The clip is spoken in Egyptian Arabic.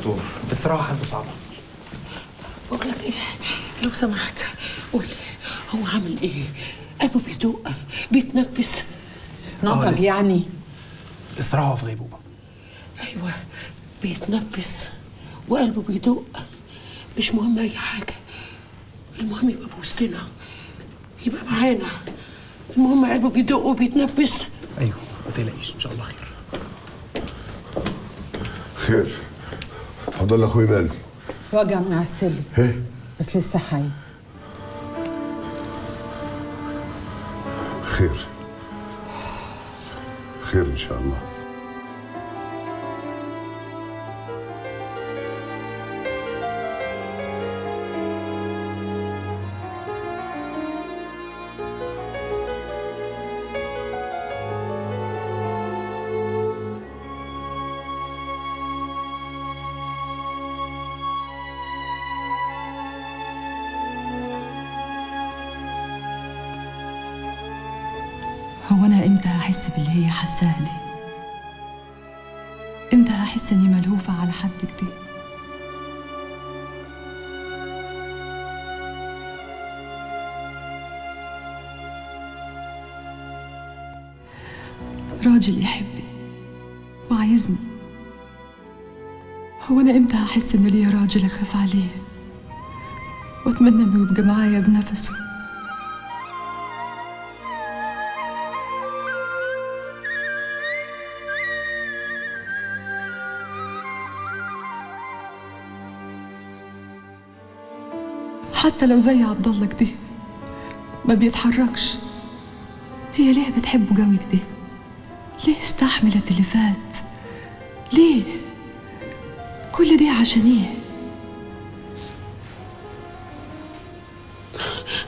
دكتور الصراحه حالته صعبه بقول لك ايه لو سمحت قول لي هو عامل ايه قلبه بيدق بيتنفس آه، نطق لسه. يعني الصراحه هو في غيبوبه ايوه بيتنفس وقلبه بيدق مش مهم اي حاجه المهم يبقى في وسطنا يبقى معانا المهم قلبه بيدق وبيتنفس ايوه ما تقلقيش ان شاء الله خير خير عبد الله اخوي ماله وجع من على السلم ايه بس لسه حي خير خير ان شاء الله هو أنا إمتى هحس باللي هي حاساه دي؟ إمتى هحس إني ملهوفة على حد كده؟ راجل يحبني وعايزني هو أنا إمتى هحس إن ليا راجل أخاف عليه وأتمنى إنه يبقى معايا بنفسه حتى لو زي عبد الله كده ما بيتحركش هي ليه بتحبه قوي كده ليه استحملت اللي فات ليه كل دي عشان ايه